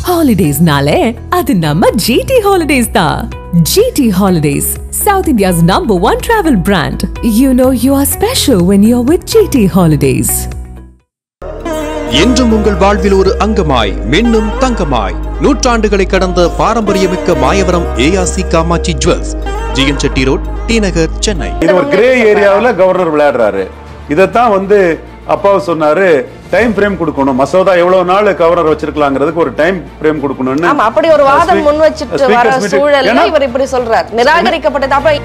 ஹாலிடேஸ்னாலே அது நம்ம ஜிடி ஹாலிடேஸ் தான் GT holidays south India's number one travel brand you know you are special when you are with GT holidays என்றும் உங்கள் வாழ்வில் ஒரு அங்கமாய் மின்னும் தங்கமாய் நூற்றாண்டுகளை கடந்த பாரம்பரியமிக்க Mayavaram ARC Kamatchi jewels GN Chetty road T Nagar Chennai இது ஒரு கிரே ஏரியாவுல கவர்னர் விளையாடுறாரு இதைத்தான் வந்து அப்பாவு சொன்னாரு டைம் ஃப்ரேம் கொடுக்கணும் மசோதா எவ்வளவு நாள் கவர்னர் வச்சிருக்கலாங்கிறதுக்கு ஒரு டைம் ஃப்ரேம் கொடுக்கணும்னு ஆமா அப்படி ஒரு வாதம் Speak- முன் வச்சுட்டு வர speakers meeting- சூழல்ல ஏன்னா- இவர் இப்படி சொல்றார் நிராகரிக்கப்பட்டது அப்ப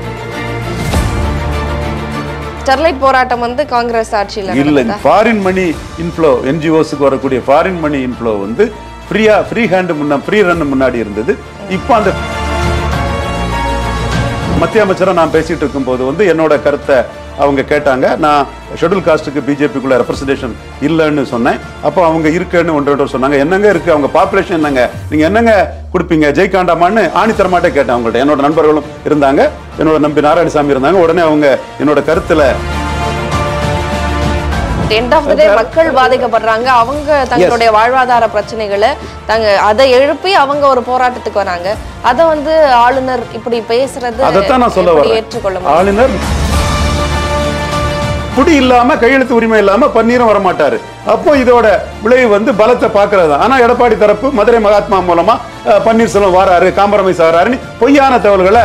ஸ்டெர்லைட் போராட்டம் வந்து காங்கிரஸ் ஆட்சியில இல்ல நடந்ததா? ஃபாரின் மணி இன்ஃப்ளோ என்ஜிஓஸ்க்கு வரக்கூடிய ஃபாரின் மணி இன்ஃப்ளோ வந்து ஃப்ரீயா ஃப்ரீ ஹேண்ட் முன்ன ஃப்ரீ ரன் முன்னாடி இருந்தது இப்போ அந்த மத்திய அமைச்சரை நான் பேசிட்டு இருக்கும்போது வந்து என்னோட கருத்தை அவங்க கேட்டாங்க நான் ஷெட்யூல் காஸ்ட்டுக்கு பிஜேபிக்குள்ள ரெப்ரசன்டேஷன் இல்லைன்னு சொன்னேன் அப்போ அவங்க இருக்குன்னு ஒன்று ஒன்று சொன்னாங்க என்னங்க இருக்கு அவங்க பாப்புலேஷன் என்னங்க நீங்க என்னங்க கொடுப்பீங்க ஜெய்காண்டாமான்னு ஆணித்தரமாட்டே கேட்டேன் அவங்கள்ட்ட என்னோட நண்பர்களும் இருந்தாங்க என்னோட நம்பி நாராயணசாமி இருந்தாங்க உடனே அவங்க என்னோட கருத்துல எண்ட் ஆஃப் த டே மக்கள் பாதிக்கப்படுறாங்க அவங்க தங்களுடைய வாழ்வாதார பிரச்சனைகளை தங்க அதை எழுப்பி அவங்க ஒரு போராட்டத்துக்கு வராங்க அத வந்து ஆளுநர் இப்படி பேசுறது அதைத்தான் நான் சொல்ல எப்படி வரேன் ஏற்றுக்கொள்ள முடியும் ஆளுநர் புடி இல்லாம கையெழுத்து உரிமை இல்லாம பன்னீரும் வரமாட்டாரு அப்போ இதோட விளைவு வந்து பலத்தை பாக்குறது ஆனா எடப்பாடி தரப்பு மதுரை மகாத்மா மூலமா அஹ், பன்னீர்செல்வம் வாராரு காம்ப்ரமைஸ் ஆறாருன்னு பொய்யான தகவல்களை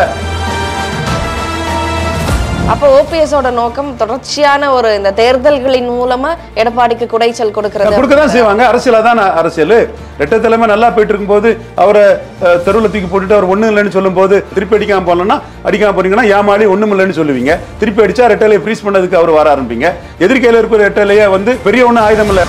அப்ப ஓபிஎஸோட நோக்கம் தொடர்ச்சியான ஒரு இந்த தேர்தல்களின் மூலமா எடப்பாடிக்கு குடைச்சல் கொடுக்கிறது கொடுக்க தான் செய்வாங்க அரசியல் அதான் அரசியல் ரெட்டை தலைமை நல்லா போயிட்டு இருக்கும்போது அவரை அஹ், தெருவுல தூக்கி போட்டுட்டு அவர் ஒண்ணும் இல்லைன்னு சொல்லும்போது திருப்பி அடிக்காம போனோம்னா அடிக்காம போனீங்கன்னா ஏமாளி ஒண்ணும் இல்லைன்னு சொல்லுவீங்க திருப்பி அடிச்சா ரெட்டலையை ஃப்ரீஸ் பண்ணதுக்கு அவர் வர ஆரம்பிங்க எதிர்க்கையில இருக்கிற ரெட்டலையே வந்து பெரிய ஒண்ணும் ஆயுதம் இல்லை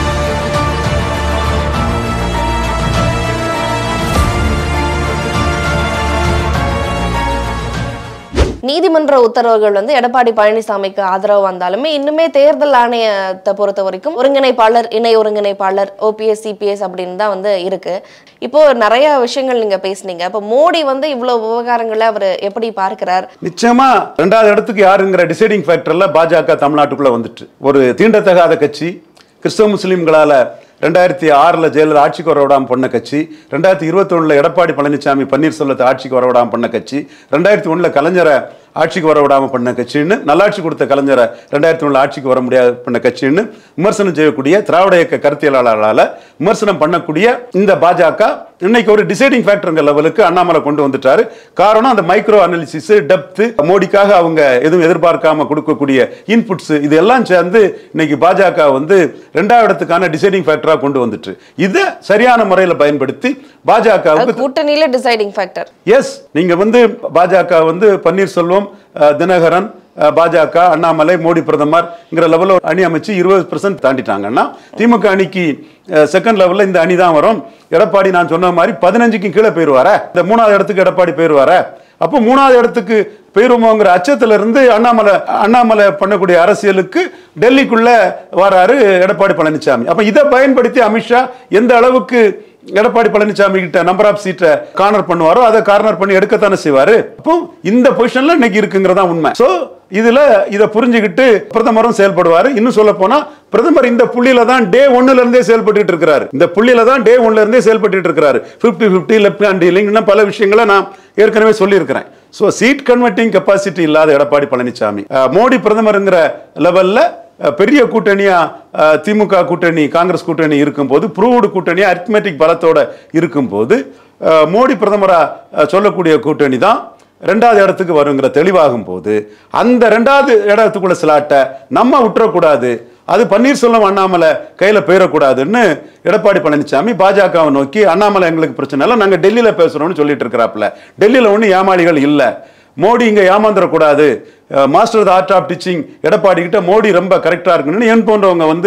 நீதிமன்ற உத்தரவுகள் வந்து எடப்பாடி பழனிசாமிக்கு ஆதரவு வந்தாலுமே இன்னுமே தேர்தல் ஆணையத்தை பொறுத்த வரைக்கும் ஒருங்கிணைப்பாளர் இணை ஒருங்கிணைப்பாளர் ஓபிஎஸ் சிபிஎஸ் அப்படின்னு தான் வந்து இருக்கு இப்போ நிறைய விஷயங்கள் நீங்க பேசுனீங்க இப்போ மோடி வந்து இவ்வளவு விவகாரங்களை அவர் எப்படி பார்க்கிறார் நிச்சயமா ரெண்டாவது இடத்துக்கு யாருங்கிற டிசைடிங் ஃபேக்டர்ல பாஜக தமிழ்நாட்டுக்குள்ள வந்துட்டு ஒரு தீண்டத்தகாத கட்சி கிறிஸ்தவ முஸ்லீம்களால ரெண்டாயிரத்தி ஆறுல ஜெயலலிதா ஆட்சிக்கு வர விடாம பண்ண கட்சி ரெண்டாயிரத்தி இருபத்தி ஒண்ணுல எடப்பாடி பழனிசாமி பன்னீர்செல்வத்தை ஆட்சிக்கு வர விடாம பண்ண கட்சி ரெண்டாயிரத்தி ஒண்ணுல கலைஞரை ஆட்சிக்கு வர விடாம பண்ண கட்சின்னு நல்லாட்சி கொடுத்த கலைஞரை ரெண்டாயிரத்தி ஒண்ணுல ஆட்சிக்கு வர முடியாது பண்ண கட்சின்னு விமர்சனம் செய்யக்கூடிய திராவிட இயக்க கருத்தியலாளர்களால விமர்சனம் பண்ணக்கூடிய இந்த பாஜக இன்னைக்கு ஒரு டிசைடிங் ஃபேக்டருங்க லெவலுக்கு அண்ணாமலை கொண்டு வந்துட்டாரு காரணம் அந்த மைக்ரோ அனாலிசிஸ் டெப்த் மோடிக்காக அவங்க எதுவும் எதிர்பார்க்காம கொடுக்கக்கூடிய இன்புட்ஸ் இது எல்லாம் சேர்ந்து இன்னைக்கு பாஜக வந்து ரெண்டாவது இடத்துக்கான டிசைடிங் ஃபேக்டரா கொண்டு வந்துட்டு இதை சரியான முறையில் பயன்படுத்தி அது பாஜகவுக்கு கூட்டணியில டிசைடிங் ஃபேக்டர் எஸ் நீங்க வந்து பாஜக வந்து பன்னீர்செல்வம் அஹ், தினகரன் அஹ், பாஜக அண்ணாமலை மோடி பிரதமர்ங்கிற லெவலில் அணி அமைச்சு இருபது பெர்சன்ட் தாண்டிட்டாங்கன்னா திமுக அணிக்கு செகண்ட் லெவலில் இந்த அணி தான் வரும் எடப்பாடி நான் சொன்ன மாதிரி பதினஞ்சுக்கு கீழே போயிருவாரா இந்த மூணாவது இடத்துக்கு எடப்பாடி போயிருவாரா அப்போ மூணாவது இடத்துக்கு போயிருமோங்கிற அச்சத்துல இருந்து அண்ணாமலை அண்ணாமலை பண்ணக்கூடிய அரசியலுக்கு டெல்லிக்குள்ள வராரு எடப்பாடி பழனிசாமி அப்ப இதை பயன்படுத்தி அமித்ஷா எந்த அளவுக்கு எடப்பாடி பழனிசாமி கிட்ட நம்பர் ஆஃப் சீட்டை கார்னர் பண்ணுவாரோ அதை கார்னர் பண்ணி எடுக்கத்தானே செய்வாரு அப்போ இந்த பொசிஷன்ல இன்னைக்கு இருக்குங்கிறதா உண்மை சோ இதுல இதை புரிஞ்சுக்கிட்டு பிரதமரும் செயல்படுவாரு இன்னும் சொல்ல போனா பிரதமர் இந்த புள்ளியில தான் டே ஒன்னுல இருந்தே செயல்பட்டு இருக்கிறாரு இந்த புள்ளியில தான் டே ஒன்ல இருந்தே செயல்பட்டு இருக்கிறாரு fifty fifty left hand dealing இன்னும் பல விஷயங்களை நான் ஏற்கனவே சொல்லியிருக்கிறேன் ஸோ சீட் கன்வெர்ட்டிங் கெப்பாசிட்டி இல்லாத எடப்பாடி பழனிசாமி அஹ், மோடி பிரதமருங்கிற லெவல்ல அஹ், பெரிய கூட்டணியா அஹ், திமுக கூட்டணி காங்கிரஸ் கூட்டணி இருக்கும்போது ப்ரூவ்டு கூட்டணியா அரித்மெட்டிக் பலத்தோட இருக்கும்போது அஹ், மோடி பிரதமரா அஹ், சொல்லக்கூடிய கூட்டணி தான் ரெண்டாவது இடத்துக்கு வருங்கிற தெளிவாகும் போது அந்த ரெண்டாவது இடத்துக்குள்ள ஸ்லாட்டை நம்ம விட்டுறக்கூடாது அது பன்னீர்செல்வம் அண்ணாமலை கையில போயிடக்கூடாதுன்னு எடப்பாடி பழனிசாமி பாஜகவை நோக்கி அண்ணாமலை எங்களுக்கு பிரச்சனை இல்லை நாங்க டெல்லியில பேசுறோம்னு சொல்லிட்டு இருக்கிறாப்புல டெல்லியில ஒன்றும் ஏமாளிகள் இல்லை மோடி இங்க ஏமாந்துடக்கூடாது master art of teaching Edappadi கிட்ட மோடி ரொம்ப கரெக்டா இருக்குன்னு என் போன்றவங்க வந்து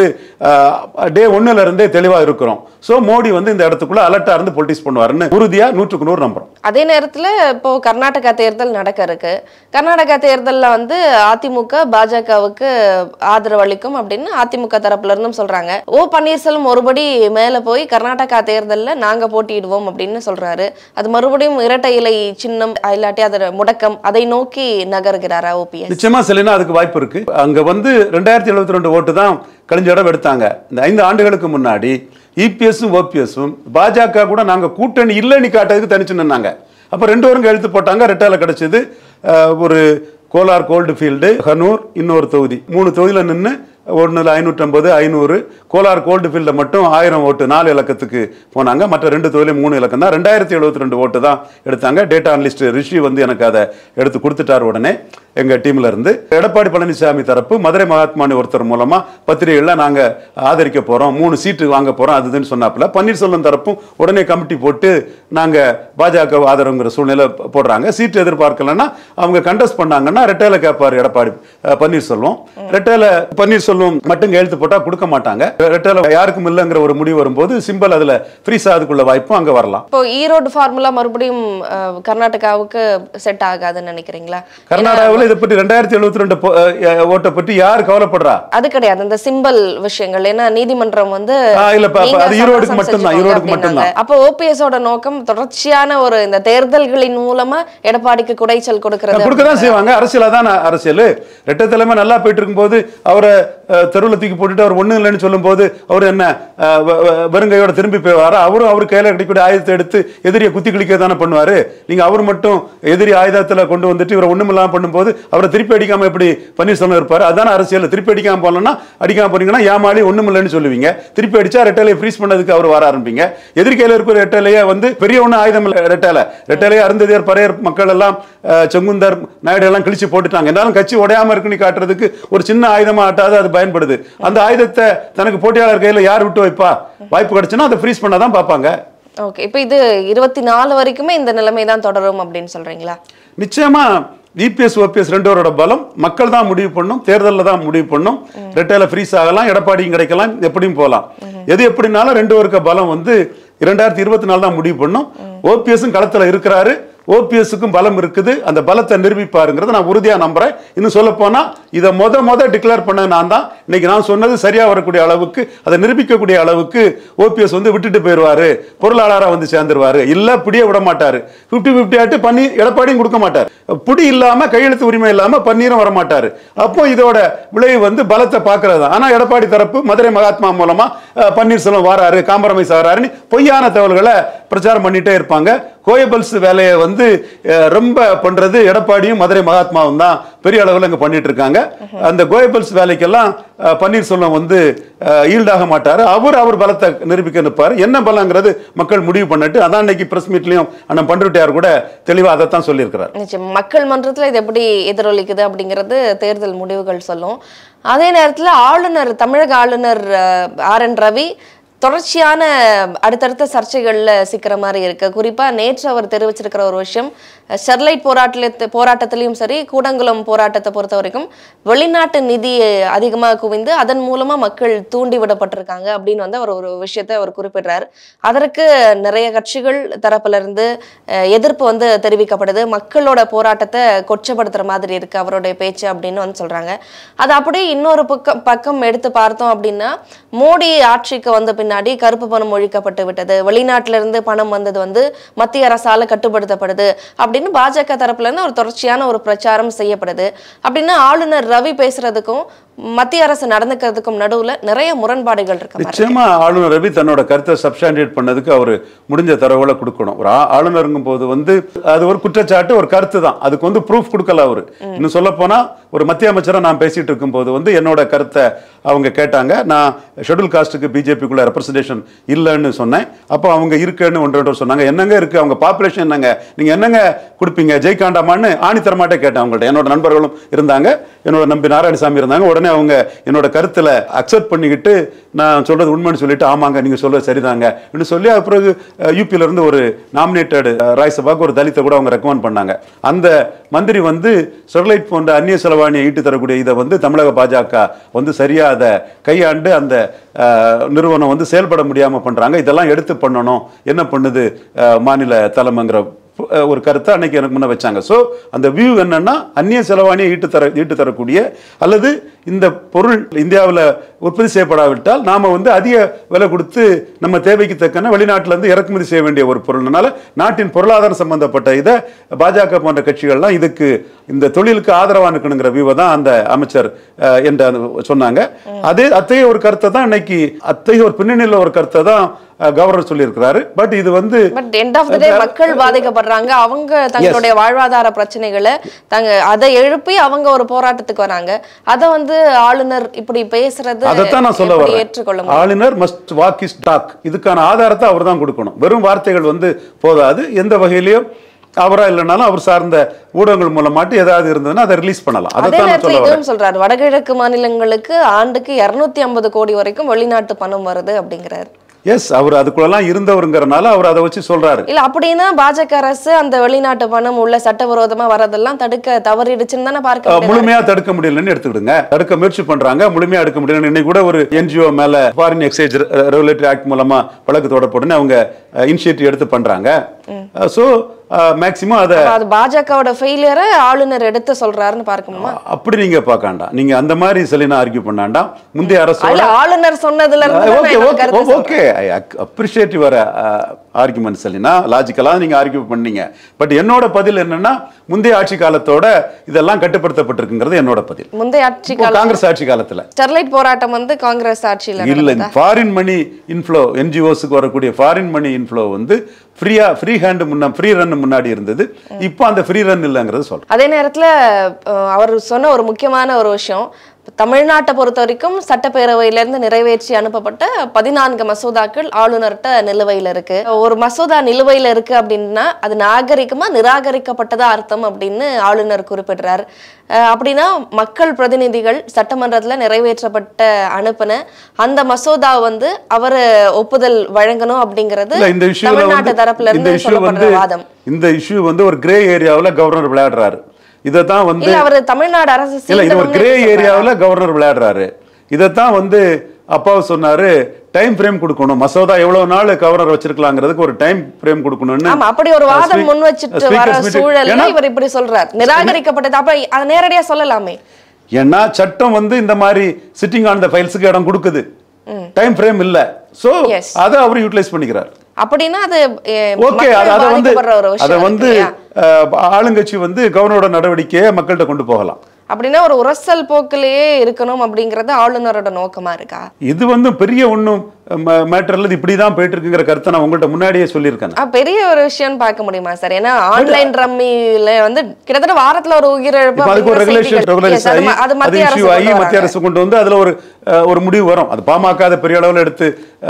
டே ஒன்னுல இருந்தே தெளிவா இருக்கிறோம் சோ மோடி வந்து இந்த இடத்துக்குள்ள அலர்ட்டா இருந்து பொலிட்டிக்ஸ் பண்ணுவாருன்னு உறுதியா நூற்றுக்கு நூறு நம்புறோம் அதே நேரத்துல இப்போ கர்நாடகா தேர்தல் நடக்க இருக்கு கர்நாடகா தேர்தல்ல வந்து அதிமுக பாஜகவுக்கு ஆதரவு அளிக்கும் அப்படின்னு அதிமுக தரப்புல இருந்தும் சொல்றாங்க ஓ பன்னீர்செல்வம் ஒருபடி மேல போய் கர்நாடகா தேர்தல்ல நாங்க போட்டியிடுவோம் அப்படின்னு சொல்றாரு அது மறுபடியும் இரட்டை இலை சின்னம் இல்லாட்டி அது முடக்கம் அதை நோக்கி நகர்கிறாரா ஓபி ஓபிஎஸ் நிச்சயமா செலினா அதுக்கு வாய்ப்பு இருக்கு அங்க வந்து ரெண்டாயிரத்தி எழுபத்தி ரெண்டு ஓட்டு தான் கழிஞ்ச இடம் எடுத்தாங்க இந்த ஐந்து ஆண்டுகளுக்கு முன்னாடி இபிஎஸும் ஓபிஎஸும் பாஜக கூட நாங்க கூட்டணி இல்லைன்னு காட்டுறதுக்கு தனிச்சு நின்னாங்க அப்ப ரெண்டு பேரும் எழுத்து போட்டாங்க ரெட்டால கிடைச்சது அஹ், ஒரு கோலார் கோல்டு ஃபீல்டு ஹனூர் இன்னொரு தொகுதி மூணு தொகுதியில் நின்று ஒன்றில் ஐநூற்றம்பது ஐநூறு கோலார் கோல்டு ஃபீல்டில் மட்டும் ஆயிரம் ஓட்டு நாலு இலக்கத்துக்கு போனாங்க மற்ற ரெண்டு தொகுதியிலும் மூணு இலக்கம் தான் ரெண்டாயிரத்தி எழுபத்தி ரெண்டு ஓட்டு தான் எடுத்தாங்க டேட்டா அனலிஸ்ட் ரிஷி வந்து எனக்கு அதை எடுத்து கொடுத்துட்டார் உடனே எங்க டீம்ல இருந்து எடப்பாடி பழனிசாமி தரப்பு மதுரை மகாத்மானி ஒருத்தர் மூலமா பத்திரிகைகள்ல நாங்க ஆதரிக்க போறோம் மூணு சீட்டு வாங்க போறோம் அது இதுன்னு சொன்னாப்புல பன்னீர்செல்வம் தரப்பும் உடனே கமிட்டி போட்டு நாங்க பாஜக ஆதரவுங்கிற சூழ்நிலை போடுறாங்க சீட்டு எதிர்பார்க்கலன்னா அவங்க கண்டஸ்ட் பண்ணாங்கன்னா ரெட்டையில கேட்பாரு எடப்பாடி அஹ், பன்னீர்செல்வம் ரெட்டையில பன்னீர்செல்வம் மட்டும் கையெழுத்து போட்டா கொடுக்க மாட்டாங்க ரெட்டையில யாருக்கும் இல்லைங்கிற ஒரு முடிவு வரும்போது சிம்பிள் அதுல ஃப்ரீஸ் ஆகுதுக்குள்ள வாய்ப்பும் அங்க வரலாம் இப்போ ஈரோடு ஃபார்முலா மறுபடியும் அஹ், கர்நாடகாவுக்கு செட் ஆகாதுன்னு நினைக்கிறீங்களா கர்நாடகாவில் இதை பற்றி ரெண்டாயிரத்தி எழுபத்தி ரெண்டு ஓட்டை பற்றி யார் கவலைப்படுறா அது கிடையாது இந்த சிம்பிள் விஷயங்கள் ஏன்னா நீதிமன்றம் வந்து ஆ, இல்லப்பா, அப்ப நீங்க அது ஈரோடுக்கு சமரசம் மட்டும்தான், செஞ்சுக்கோங்க ஈரோடுக்கு அப்படின்னாங்க. மட்டும்தான். அப்போ ஓபிஎஸ் ஓட நோக்கம் தொடர்ச்சியான ஒரு இந்த தேர்தல்களின் மூலமா எடப்பாடிக்கு குடைச்சல் கொடுக்கிறது கொடுக்க தான் செய்வாங்க அரசியல் அதான் அரசியல் ரெட்டை தலைமை நல்லா போயிட்டு இருக்கும்போது அவரை அஹ், தெருவுல தூக்கி போட்டுட்டு அவர் ஒண்ணும் இல்லைன்னு சொல்லும்போது அவர் என்ன அஹ், வ- வ- வெறுங்கையோட திரும்பி போவாரா அவரும் அவர் கையில கிடைக்கக்கூடிய ஆயுதத்தை எடுத்து எதிரியை குத்தி கிழிக்க தானே பண்ணுவாரு நீங்க அவர் மட்டும் எதிரி ஆயுதத்துல கொண்டு வந்துட்டு இவரை ஒண்ணும் இல்லாம பண்ணும்போது அவரை திருப்பி அடிக்காம எப்படி பன்னீர்செல்வம் இருப்பாரு அதான அரசியல் திருப்பி அடிக்காம போனோம்னா அடிக்காம போனீங்கன்னா ஏமாளி ஒண்ணும் இல்லைன்னு சொல்லுவீங்க திருப்பி அடிச்சா ரெட்டலையை ஃப்ரீஸ் பண்ணதுக்கு அவர் வர ஆரம்பிங்க எதிரி கையில இருக்கிற ரெட்டலையை வந்து பெரிய ஒண்ணு ஆயுதம் இல்லை ரெட்டலை ரெட்டலையை அருந்ததியர் பறையர் மக்கள் எல்லாம் அஹ், செங்குந்தர் நாயுடு எல்லாம் கிழிச்சு போட்டுட்டாங்க இருந்தாலும் கட்சி உடையாம இருக்குன்னு காட்டுறதுக்கு ஒரு சின்ன ஆயுதமா ஆட்டாது அது பயன்படுது அந்த ஆயுதத்தை தனக்கு போட்டியாளர் கையில யார் விட்டு வைப்பா வாய்ப்பு கிடைச்சுன்னா அதை ஃப்ரீஸ் பண்ண தான் பார்ப்பாங்க ஓகே இப்போ இது இருபத்தி நாலு வரைக்குமே இந்த நிலைமை தான் தொடரும் அப்படின்னு சொல்றீங்களா நிச்சயமா இபிஎஸ் ஓபிஎஸ் ரெண்டு பேரோட பலம் மக்கள் தான் முடிவு பண்ணும் தேர்தலில் தான் முடிவு பண்ணும் ரெட்டையில ஃப்ரீஸ் ஆகலாம் எடப்பாடியும் கிடைக்கலாம் எப்படியும் போகலாம் எது எப்படினாலும் ரெண்டு பேருக்கு பலம் வந்து இரண்டாயிரத்தி இருபத்தி நாலு தான் முடிவு பண்ணும் ஓபிஎஸும் களத்துல இருக்கிறாரு ஓபிஎஸ்க்கும் பலம் இருக்குது அந்த பலத்தை நிரூபிப்பாருங்கிறத நான் உறுதியா நம்புறேன் இன்னும் சொல்ல போனா இதை முத முத டிக்ளேர் பண்ண நான் தான் இன்னைக்கு நான் சொன்னது சரியா வரக்கூடிய அளவுக்கு அதை நிரூபிக்கக்கூடிய அளவுக்கு ஓபிஎஸ் வந்து விட்டுட்டு போயிடுவாரு பொருளாளரா வந்து சேர்ந்துருவாரு இல்ல பிடியே விட மாட்டாரு 50 50 ஆட்டு பண்ணி எடப்பாடியும் கொடுக்க மாட்டார் புடி இல்லாம கையெழுத்து உரிமை இல்லாம பன்னீரும் வர மாட்டாரு அப்போ இதோட விளைவு வந்து பலத்தை பார்க்கறது தான் ஆனா எடப்பாடி தரப்பு மதுரை மகாத்மா மூலமா அஹ், பன்னீர்செல்வம் வாராரு காம்பரமைஸ் ஆகிறாருன்னு பொய்யான தகவல்களை பிரச்சாரம் பண்ணிட்டே இருப்பாங்க கோயபல்ஸ் வேலையை வந்து அஹ், ரொம்ப பண்றது எடப்பாடியும் மதுரை மகாத்மாவும் தான் பெரிய அளவில் இங்க பண்ணிட்டு இருக்காங்க அந்த கோயபல்ஸ் வேலைக்கெல்லாம் அஹ், பன்னீர்செல்வம் வந்து ஈல்டாக மாட்டாரு அவர் அவர் பலத்தை நிரூபிக்க நிற்பாரு என்ன பலங்கிறது மக்கள் முடிவு பண்ணிட்டு அதான் இன்னைக்கு பிரஸ் மீட்லயும் அண்ணன் பண்ருட்டியார் கூட தெளிவா அதைத்தான் சொல்லியிருக்கிறார் நிச்சயம் மக்கள் மன்றத்துல இது எப்படி எதிரொலிக்குது அப்படிங்கிறது தேர்தல் முடிவுகள் சொல்லும் அதே நேரத்துல ஆளுநர் தமிழக ஆளுநர் அஹ், ஆர் என் ரவி தொடர்ச்சியான அடுத்தடுத்த சர்ச்சைகள்ல சிக்கிற மாதிரி இருக்கு குறிப்பா நேற்று அவர் தெரிவிச்சிருக்கிற ஒரு விஷயம் அஹ், ஸ்டெர்லைட் போராட்டத்தில் போராட்டத்திலையும் சரி கூடங்குளம் போராட்டத்தை பொறுத்த வரைக்கும் வெளிநாட்டு நிதி அதிகமாக குவிந்து அதன் மூலமா மக்கள் தூண்டி விடப்பட்டிருக்காங்க அப்படின்னு வந்து அவர் ஒரு விஷயத்தை அவர் குறிப்பிடுறார் அதற்கு நிறைய கட்சிகள் தரப்புல இருந்து அஹ், எதிர்ப்பு வந்து தெரிவிக்கப்படுது மக்களோட போராட்டத்தை கொச்சப்படுத்துற மாதிரி இருக்கு அவருடைய பேச்சு அப்படின்னு வந்து சொல்றாங்க அது அப்படியே இன்னொரு பக்கம் பக்கம் எடுத்து பார்த்தோம் அப்படின்னா மோடி ஆட்சிக்கு வந்த பின்னாடி கருப்பு பணம் ஒழிக்கப்பட்டு விட்டது வெளிநாட்டில இருந்து பணம் வந்தது வந்து மத்திய அரசால கட்டுப்படுத்தப்படுது அப்படின்னு பாஜக தரப்புல இருந்து ஒரு தொடர்ச்சியான ஒரு பிரச்சாரம் செய்யப்படுது அப்படின்னு ஆளுநர் ரவி பேசுறதுக்கும் மத்திய அரசு நடந்துக்கிறதுக்கும் நடுவுல நிறைய முரண்பாடுகள் இருக்க மாதிரி இருக்கு. நிச்சயமா ஆளுநர் ரவி தன்னோட கருத்தை சப்ஸ்டாண்டியேட் பண்ணதுக்கு அவர் முடிஞ்ச தரவுகளை கொடுக்கணும் ஒரு ஆ- ஆளுநருங்கும் போது வந்து அது ஒரு குற்றச்சாட்டு ஒரு கருத்து தான் அதுக்கு வந்து ப்ரூஃப் கொடுக்கல அவரு இன்னும் சொல்ல போனா ஒரு மத்திய அமைச்சரா நான் பேசிட்டு இருக்கும்போது வந்து என்னோட கருத்தை அவங்க கேட்டாங்க நான் ஷெட்யூல் காஸ்ட்டுக்கு பிஜேபிக்குள்ள ரெப்ரசன்டேஷன் இல்லைன்னு சொன்னேன் அப்போ அவங்க இருக்குன்னு ஒன்று ரெண்டு சொன்னாங்க என்னங்க இருக்கு அவங்க பாப்புலேஷன் என்னங்க நீங்க என்னங்க கொடுப்பீங்க ஜெயிக்காண்டாமான்னு ஆணித்தரமாட்டே கேட்டேன் அவங்கள்ட்ட என்னோட நண்பர்களும் இருந்தாங்க என்னோட நம்பி நாராயணசாமி இருந்தாங்க உடனே அவங்க என்னோட கருத்துல அக்செப்ட் பண்ணிக்கிட்டு நான் சொல்றது உண்மைன்னு சொல்லிட்டு ஆமாங்க நீங்க சொல்றது சரிதாங்க அப்படின்னு சொல்லி அது பிறகு யூபியில இருந்து ஒரு நாமினேட்டட் ராஜ்சபாக்கு ஒரு தலித்தை கூட அவங்க ரெக்கமெண்ட் பண்ணாங்க அந்த மந்திரி வந்து ஸ்டெர்லைட் போன்ற அந்நிய செலவாணியை ஈட்டு தரக்கூடிய இதை வந்து தமிழக பாஜக வந்து சரியா அதை கையாண்டு அந்த அஹ், நிறுவனம் வந்து செயல்பட முடியாம பண்றாங்க இதெல்லாம் எடுத்து பண்ணணும் என்ன பண்ணுது அஹ், மாநில தலைமைங்கிற அஹ் ஒரு கருத்தை அன்னைக்கு எனக்கு முன்ன வச்சாங்க ஸோ அந்த வியூ என்னன்னா அந்நிய செலவாணியை ஈட்டு தர ஈட்டு தரக்கூடிய அல்லது இந்த பொருள் இந்தியாவில் உற்பத்தி செய்யப்படாவிட்டால் நாம வந்து அதிக விலை கொடுத்து நம்ம தேவைக்கு தக்கன வெளிநாட்டுல இருந்து இறக்குமதி செய்ய வேண்டிய ஒரு பொருள்னால நாட்டின் பொருளாதாரம் சம்பந்தப்பட்ட இதை பாஜக போன்ற கட்சிகள்லாம் இதுக்கு இந்த தொழிலுக்கு ஆதரவா இருக்கணுங்கிற வியூவை தான் அந்த அமைச்சர் அஹ், என்று அந்த சொன்னாங்க அதே அத்தகைய ஒரு கருத்தை தான் இன்னைக்கு அத்தகைய ஒரு பின்னணியில் ஒரு கருத்தை தான் அஹ், கவர்னர் சொல்லியிருக்கிறாரு பட் இது வந்து but end of the day மக்கள் பாதிக்கப்படுறாங்க அவங்க தங்களுடைய வாழ்வாதார பிரச்சனைகளை தங்க அதை எழுப்பி அவங்க ஒரு போராட்டத்துக்கு வராங்க அதை வந்து ஆளுநர் இப்படி பேசுறது அதைத்தான் நான் சொல்ல எப்படி வரேன் ஏற்றுக்கொள்ள முடியும் ஆளுநர் மஸ்ட் வாக் இஸ் டாக் இதுக்கான ஆதாரத்தை அவர் தான் கொடுக்கணும் வெறும் வார்த்தைகள் வந்து போதாது எந்த வகையிலையும் அவரா இல்லைனாலும் அவர் சார்ந்த ஊடகங்கள் மூலமாட்டு ஏதாவது இருந்ததுன்னா அதை ரிலீஸ் பண்ணலாம் அதே அதைத்தான் நான் நேரத்துல சொல்ல வரேன் இதுவும் சொல்றாரு வடகிழக்கு மாநிலங்களுக்கு ஆண்டுக்கு 250 ஐம்பது கோடி வரைக்கும் வெளிநாட்டு பணம் வருது அப்படிங்கிறாரு எஸ் அவர் அதுக்குள்ளெல்லாம் இருந்தவருங்கிறனால அவர் அதை வச்சு சொல்றாரு இல்ல அப்படின்னா பாஜக அரசு அந்த வெளிநாட்டு பணம் உள்ள சட்டவிரோதமா வரதெல்லாம் தடுக்க தவறிடுச்சுன்னு தானே பார்க்க அஹ், முடியுது. முழுமையா தடுக்க முடியலன்னு எடுத்துக்கிடுங்க தடுக்க முயற்சி பண்றாங்க முழுமையா எடுக்க முடியல இன்னைக்கு கூட ஒரு என்ஜிஓ மேல ஃபாரின் எக்ஸ்சேஞ்ச் ரெகுலேட்டரி ஆக்ட் மூலமா வழக்கு தொடரப்படுன்னு அவங்க இனிஷியேட்டிவ் எடுத்து பண்றாங்க ஸோ மேக்சிமம் அதை அப்ப அது பாஜகவோட ஃபெயிலியரை ஆளுநர் எடுத்து சொல்றாருன்னு பார்க்கணுமா அப்படி நீங்க பார்க்காண்டாம் நீங்க அந்த மாதிரி செலினா ஆர்கியூ பண்ணாண்டாம் முந்தைய அரசோட இல்ல ஆளுநர் சொன்னதுல இருந்து தான் நான் ஓகே என்னோட கருத்தை சொல்றேன். Okay I appreciate your argument Selina லாஜிக்கலாக நீங்க ஆர்கியூ பண்ணீங்க பட் என்னோட பதில் என்னன்னா முந்தைய ஆட்சி காலத்தோட இதெல்லாம் கட்டுப்படுத்தப்பட்டிருக்குங்கிறது என்னோட பதில் முந்தைய ஆட்சி இப்போ காலம் காங்கிரஸ் ஆட்சி காலத்துல ஸ்டெர்லைட் போராட்டம் வந்து காங்கிரஸ் ஆட்சியில இல்ல நடந்ததா? ஃபாரின் மணி இன்ஃப்ளோ என்ஜிஓஸுக்கு வரக்கூடிய ஃபாரின் மணி இன்ஃப்ளோ வந்து ஃப்ரீயா ஃப்ரீ ஹேண்ட் முன்ன ஃப்ரீ ரன் முன்னாடி இருந்தது இப்போ அந்த ஃப்ரீ ரன் இல்லைங்கிறது சொல்றேன் அதே நேரத்துல அஹ், அவர் சொன்ன ஒரு முக்கியமான ஒரு விஷயம் தமிழ்நாட்டை பொறுத்த வரைக்கும் சட்டப்பேரவையிலிருந்து நிறைவேற்றி அனுப்பப்பட்ட பதினான்கு மசோதாக்கள் ஆளுநர்கிட்ட நிலுவையில் இருக்கு ஒரு மசோதா நிலுவையில் இருக்கு அப்படின்னா அது நாகரிகமா நிராகரிக்கப்பட்டதா அர்த்தம் அப்படின்னு ஆளுநர் குறிப்பிடுறார் அஹ், அப்படின்னா மக்கள் பிரதிநிதிகள் சட்டமன்றத்துல நிறைவேற்றப்பட்ட அனுப்பின அந்த மசோதா வந்து அவர் ஒப்புதல் வழங்கணும் அப்படிங்கிறது இல்ல இந்த இஷ்யூல தமிழ்நாட்டு வந்து தரப்புல இந்த இருந்து இஷ்யூ சொல்லப்படுற வந்து வாதம் இந்த இஷ்யூ வந்து ஒரு கிரே ஏரியாவுல கவர்னர் விளையாடுறாரு இதை தான் வந்து இல்ல அவர் தமிழ்நாடு அரசு இல்ல இது ஒரு சீர்திருத்தம்னு கிரே எப்படி சொல்றாரா? ஏரியாவுல கவர்னர் விளையாடுறாரு இதைத்தான் வந்து அப்பாவு சொன்னாரு டைம் ஃப்ரேம் கொடுக்கணும் மசோதா எவ்வளவு நாள் கவர்னர் வச்சிருக்கலாங்கிறதுக்கு ஒரு டைம் ஃப்ரேம் கொடுக்கணும்னு ஆமா அப்படி ஒரு வாதம் Speak- முன் வச்சுட்டு வர Speakers meeting- சூழல்ல ஏன்னா- இவர் இப்படி சொல்றார் நிராகரிக்கப்பட்டது அப்ப அதை நேரடியா சொல்லலாமே ஏன்னா சட்டம் வந்து இந்த மாதிரி சிட்டிங் ஆன் த ஃபைல்ஸுக்கு இடம் கொடுக்குது டைம் ஃப்ரேம் இல்ல சோ Yes. அதை அவர் யூட்டிலைஸ் பண்ணிக்கிறார் அப்படின்னா அது அஹ், ஓகே மக்கள் அதை வந்து பாதிக்கப்படுற ஒரு விஷயம் அதை இருக்கு வந்து இல்லையா? அஹ், ஆளுங்கட்சி வந்து கவர்னரோட நடவடிக்கையை மக்கள்கிட்ட கொண்டு போகலாம் அப்படின்னா ஒரு உரசல் போக்கிலேயே இருக்கணும் அப்படிங்கறது ஆளுநரோட நோக்கமா இருக்கா இது வந்து பெரிய ஒன்றும் மேட்டர்ல இது இப்படிதான் போயிட்டு இருக்குங்கிற கருத்தை நான் உங்கள்கிட்ட முன்னாடியே சொல்லியிருக்கேன் ஆ, பெரிய ஒரு விஷயம் பார்க்க முடியுமா சார் ஏன்னா ஆன்லைன் ரம்மில வந்து கிட்டத்தட்ட வாரத்துல ஒரு உயிரிழப்பு இப்ப அதுக்கு ஒரு அப்படிங்கிற ரெகுலேஷன் செய்திகள். ரெகுலரைஸ் Yes, அது ஆகி ம- அது அது மத்திய அரசு இஷ்யூ ஆகி கொண்டு மத்திய வராங்க. அரசு கொண்டு வந்து அதுல ஒரு அஹ், ஒரு முடிவு வரும் அது பாமக அதை பெரிய அளவில் எடுத்து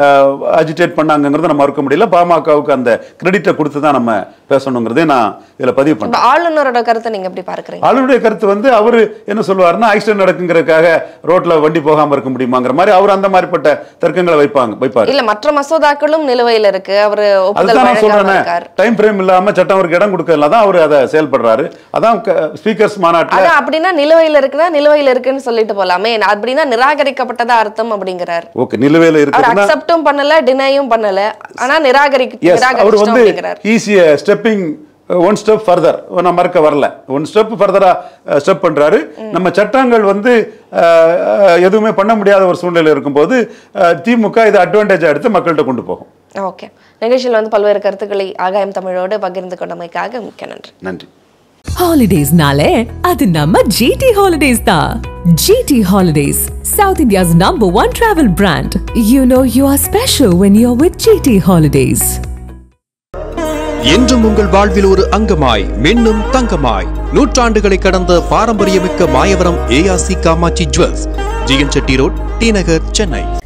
அஜிடேட் பண்ணாங்கிறத நம்ம மறுக்க முடியல பாமகவுக்கு அந்த கிரெடிட்டை கொடுத்து தான் நம்ம பேசணுங்கிறதே நான் இதுல பதிவு இப்ப பண்றேன் ஆளுநரோட கருத்தை நீங்க எப்படி பார்க்கறீங்க ஆளுடைய கருத்து வந்து அவரு என்ன சொல்லுவாருன்னா ஆக்சிடென்ட் நடக்குங்கிறதுக்காக ரோட்ல வண்டி போகாம இருக்க முடியுமாங்கிற மாதிரி அவர் அந்த மாதிரிப்பட்ட தர்க்கங்களை வைப்பாங்க வைப்பாரு இல்ல மற்ற மசோதாக்களும் நிலுவையில இருக்கு அவரு ஒப்புதல் அதுதான் நான் வழங்காம சொல்றேன் இருக்காரு டைம் ஃப்ரேம் இல்லாம சட்டம் அவருக்கு இடம் கொடுக்கறதுல தான் அவர் அதை செயல்படுறாரு அதான் ஸ்பீக்கர்ஸ் மாநாட்டுல அதான் அப்படின்னா நிலுவையில இருக்குன்னா நிலுவையில இருக்குன்னு சொல்லிட்டு போலாமே அப்படின்னா நிராகரிக்கப்பட்டதா அர்த்தம் அப்படிங்கிறார் ஓகே நிலுவையில் அவர் இருக்குதுன்னா அக்செப்டும் பண்ணல டினையும் பண்ணல ஆனா நிராகரி எஸ் அவர் நிராகரிச்சிட்டோம் வந்து அப்படிங்கிறார் ஈஸிய ஸ்டெப்பிங் ஒன் ஸ்டெப் ஃபர்தர் நான் மறக்க வரல ஒன் ஸ்டெப் ஃபர்தரா ஸ்டெப் பண்றாரு நம்ம சட்டங்கள் வந்து அஹ், அஹ், எதுவுமே பண்ண முடியாத ஒரு சூழ்நிலை இருக்கும்போது அஹ், திமுக இதை அட்வான்டேஜா எடுத்து மக்கள்கிட்ட கொண்டு போகும் ஓகே நிகழ்ச்சியில் வந்து பல்வேறு கருத்துக்களை ஆகாயம் தமிழோடு பகிர்ந்து கொண்டமைக்காக மிக்க நன்றி நன்றி ஹாலிடேஸ்னாலே அது நம்ம ஜிடி ஹாலிடேஸ் தான் GT holidays south India's number one travel brand you know you are special when you are with GT holidays என்றும் உங்கள் வாழ்வில் ஒரு அங்கமாய் மின்னும் தங்கமாய் நூற்றாண்டுகளை கடந்த பாரம்பரியமிக்க Mayavaram ARC Kamatchi jewels GN Chetty road T Nagar Chennai